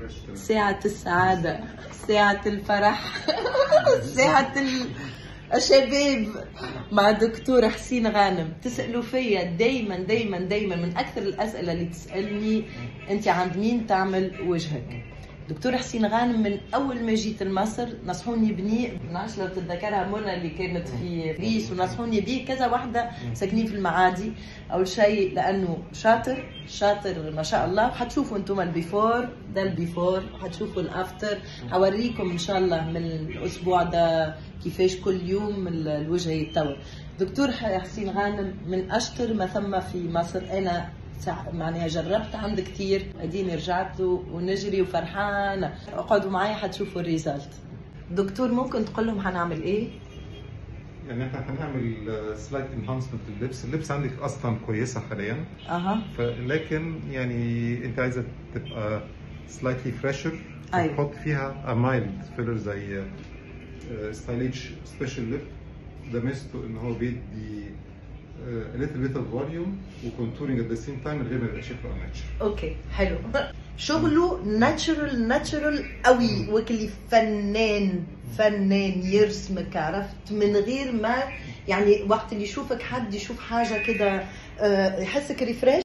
ساعة السعادة ساعة الفرح ساعة ال- الشباب مع دكتور حسين غانم تسألوا فيا دايما دايما دايما من أكثر الأسئلة اللي تسألني أنت عند مين تعمل وجهك دكتور حسين غانم من اول ما جيت لمصر نصحوني بني ما نعرفش لو تتذكرها منى اللي كانت في باريس ونصحوني بيه كذا واحده ساكنين في المعادي اول شيء لانه شاطر شاطر ما شاء الله حتشوفوا انتم البيفور ده البيفور حتشوفوا الافتر حوريكم ان شاء الله من الاسبوع ده كيفاش كل يوم ال- الوجه يتطور دكتور حسين غانم من اشطر ما ثم في مصر انا سع- معناها جربت عند كتير اديني رجعت و- ونجري وفرحانه اقعدوا معايا حتشوفوا الريزلت دكتور ممكن تقول لهم هنعمل ايه يعني احنا هنعمل سلايت انهانسمنت لللبس اللبس عندك اصلا كويسه حاليا اها لكن يعني انت عايزه تبقى سلايتلي فريشر أيوة. تحط فيها مايلد فيلر زي ستايليتش سبيشال ليب ده ميزته ان هو بيدي a little bit of volume وكونتورنج at the same time من غير ما يبقى شكله unnatural اوكي حلو شغله ناتشرال ناتشرال قوي وكلي فنان فنان يرسمك عرفت من غير ما يعني وقت اللي يشوفك حد يشوف حاجه كده آه، يحسك ريفريش